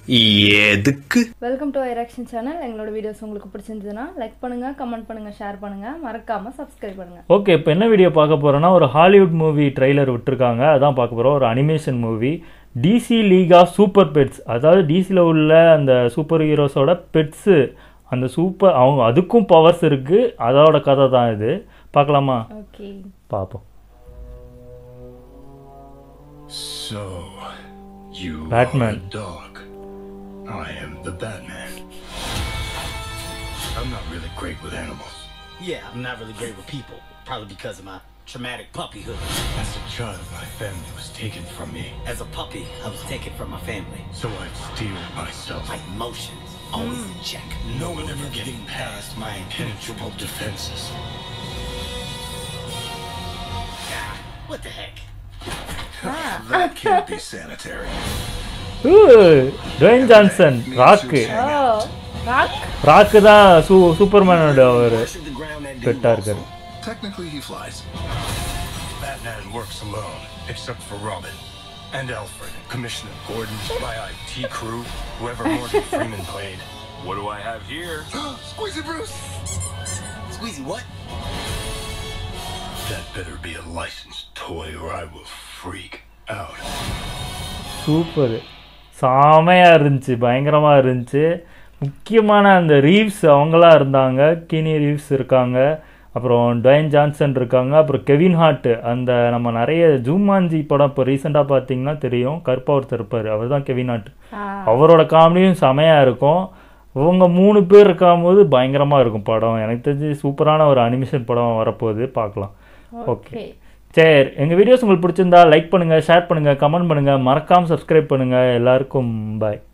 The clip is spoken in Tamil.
எதுக்கு வெல்கம் டு எரக்ஷன் சேனல் எங்களோட வீடியோஸ் உங்களுக்கு பிடிச்சிருந்ததுன்னா லைக் பண்ணுங்க கமெண்ட் பண்ணுங்க ஷேர் பண்ணுங்க மறக்காம சப்ஸ்கிரைப் பண்ணுங்க ஓகே இப்போ என்ன வீடியோ பார்க்க போறோம்னா ஒரு ஹாலிவுட் மூவி ட்ரைலர் விட்டுருக்காங்க அதான் பார்க்க போகிறோம் ஒரு animation movie DC league of super pets அதாவது டிசியில் உள்ள அந்த சூப்பர் ஹீரோஸோட பெட்ஸு அந்த சூப்பர் அவங்க அதுக்கும் பவர்ஸ் இருக்குது அதோட கதை தான் இது பார்க்கலாமா ஓகே பார்ப்போம் So, you Batman. are a dog. I am the Batman. I'm not really great with animals. Yeah, I'm not really great with people. Probably because of my traumatic puppyhood. As a child, my family was taken from me, As a puppy, I was taken from my family. so I steel myself. My emotions always in check. No one ever getting past my impenetrable defenses. Ah, what the heck? That can't be sanitary. Dwayne Johnson Rock ஓ ராக் ராக்கு தான் சூ சூப்பர்மேனோட ஒரு Worship the ground that dude பெட்டாக walks இருக்காரு on. Technically, he flies. Batman works alone, except for Robin. And Alfred, Commissioner Gordon, my IT crew, whoever Morgan Freeman played. What do I have here? Squeezy Bruce! Squeezy, what? That better be a licensed toy or I will freak out. Super செமையாக இருந்துச்சு பயங்கரமாக இருந்துச்சு முக்கியமான அந்த ரீவ்ஸ் அவங்களாம் இருந்தாங்க கீனி ரீவ்ஸ் இருக்காங்க அப்புறம் டுவைன் ஜான்சன் இருக்காங்க அப்புறம் கெவின் ஹார்ட் அந்த நம்ம நிறைய ஜூமாஞ்சி படம் இப்போ ரீசெண்டாக பார்த்தீங்கன்னா தெரியும் கருப்பா ஒருத்தர் இருப்பார் அவர் தான் கெவின் ஹார்ட் அவரோட காமெடியும் செமையாக இருக்கும் இவங்க மூணு பேர் இருக்கும்போது பயங்கரமாக இருக்கும் படம் எனக்கு தெரிஞ்சு சூப்பரான ஒரு அனிமேஷன் படம் வரப்போகுது பார்க்கலாம் ஓகே ஓகே சரி எங்கள் வீடியோஸ் உங்களுக்கு பிடிச்சிருந்தா லைக் பண்ணுங்கள் ஷேர் பண்ணுங்கள் கமெண்ட் பண்ணுங்கள் மறக்காமல் சப்ஸ்கிரைப் பண்ணுங்கள் எல்லாருக்கும் பாய்